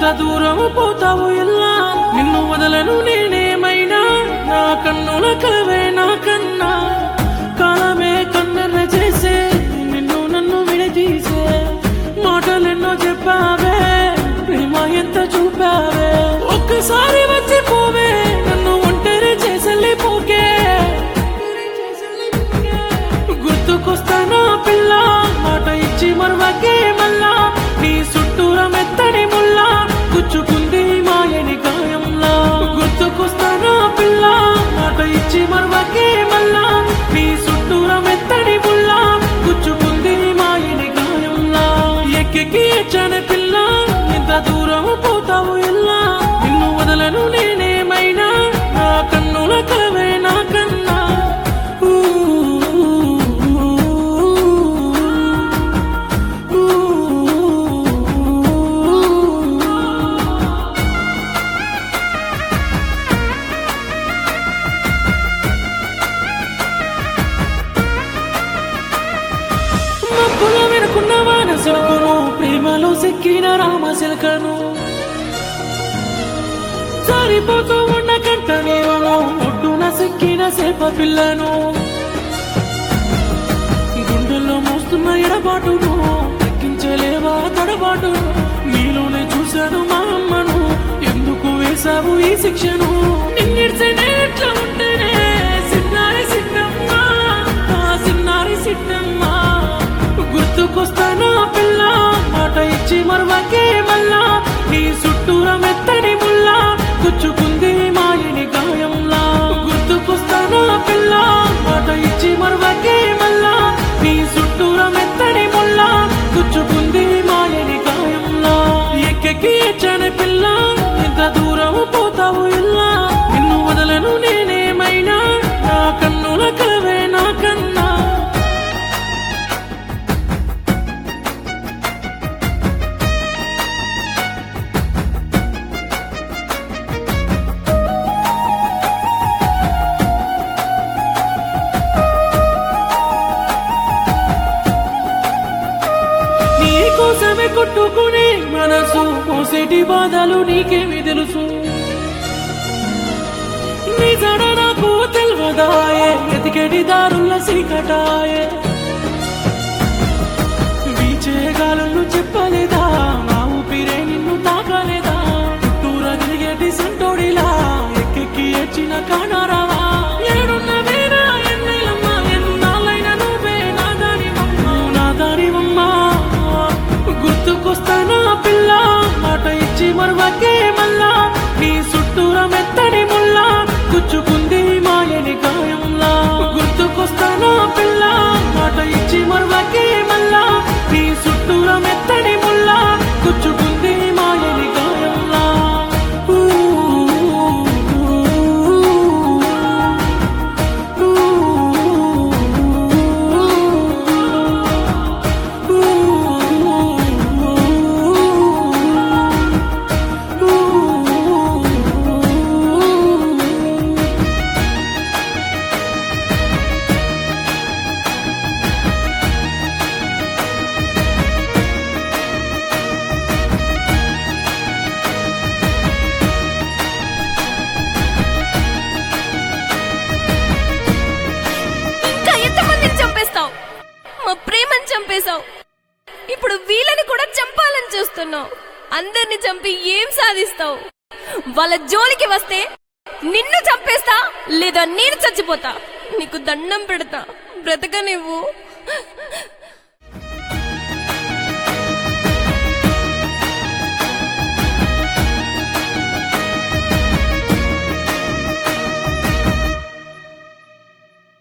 దూరం పోతావు ఎల్లా నిన్ను వదలను నేనేమైనా నా కన్నుల కలవే నా కన్నా కాలమే కన్నెర్ర చేసే నిన్ను నన్ను విడదీసే మాటలెన్నో చెప్పావే ప్రేమ ఎంత చూపావే ఒక్కసారి వచ్చి పోవే నన్ను ఒంటరి చేసలే పోకే గుర్తుకొస్తానా పిల్ల మాట ఇచ్చి మరవకే మళ్ళా నీ చుట్టూరా మెత్తని ముల్లా గుచ్చుకుంది మాయని గాయంలా గుర్తుకొస్తానా పిల్ల మాట ఇచ్చి మరవకే మళ్ళా నీ చుట్టూరా మెత్తని ముల్లా గుచ్చుకుంది మాయని గాయంలా ఎక్కెక్కి ఎచ్చని పిల్ల ఎంత దూరం పోతావు ఎల్లా నిన్ను వదలను నేనేమైనా నా కన్నుల కలవే నా కన్నా ఊ, ఊ, ఊ. మబ్బుల వెనుకున్న వాన సిలుకును ప్రేమలో సిక్కిన రామ సిలకను సారిపోతూ ఉన్న కంట నీవను ఒడ్డున సిక్కిన శిల్ప పిల్లను గుండెల్లో మోస్తున్న ఎడబాటును తగ్గించలేవా తడబాటును నీలోనే చూశాను మా అమ్మను ఎందుకు వేశావు ఈ శిక్షను నిన్నిడితేనే ఎట్లా ఉంటేనే సిన్నారి సిన్నమ్మ ఆ సిన్నారి సిన్నమ్మ గుర్తుకొస్తానా పిల్ల మాట ఇచ్చి మరవకే మళ్ళా నీ చుట్టూర మెత్తని ముల్లా గుచ్చుకుంది మాయని గాయంలా గుర్తుకొస్తానా పిల్ల మాట ఇచ్చి మరవకే మళ్ళా నీ చుట్టూర మెత్తని ముల్లా గుచ్చుకుంది మాయని గాయంలా ఎక్కెక్కి ఎచ్చని పిల్ల ఎంత దూరం పోతావు ఇల్లా నిన్ను వదలను నేనేమైనా నా కన్నుల కలవే నా కన్నా నీ కోసమే కొట్టుకునే మనసు మోసేటి బాధలు నీకేమి తెలుసు నీ జడ నాకు తెల్వదాయే ఎతికెడి దారుల సీకటాయే వీచే గాలులు చెప్పలేదా నా ఊపిరే నిన్ను తాకలేదా చుట్టూరా తిరిగేటి సంటోడిలా ఎక్కెక్కి ఎచ్చిన కానారావా ఏడున్నవేనా ఎన్నెలమ్మ ఎన్నాళ్ళైనా నువ్వే నా దానివమ్మ నా దానివమ్మ గుర్తుకొస్తానా పిల్ల మాట ఇచ్చి మరవకే మళ్ళా నీ చుట్టూరా మెత్తని ముల్లా గుచ్చుకుంది మాయని గాయంలా గుర్తుకొస్తానా పిల్ల మాట ఇచ్చి మరవకే మళ్ళా నీ చుట్టూరా మెత్తని ముల్లా గుచ్చుకుంది మాయని గాయంలా ఊ, ఊ, ఇంకా ఎంతమందిని చంపేస్తావు మా ప్రేమని చంపేశావు ఇప్పుడు వీళ్ళని కూడా చంపాలని చూస్తున్నావు అందరిని చంపి ఏం సాధిస్తావు వాళ్ళ జోలికి వస్తే నిన్ను చంపేస్తా లేదా నేను చచ్చిపోతా నీకు దండం పెడతా బ్రతక నువ్వు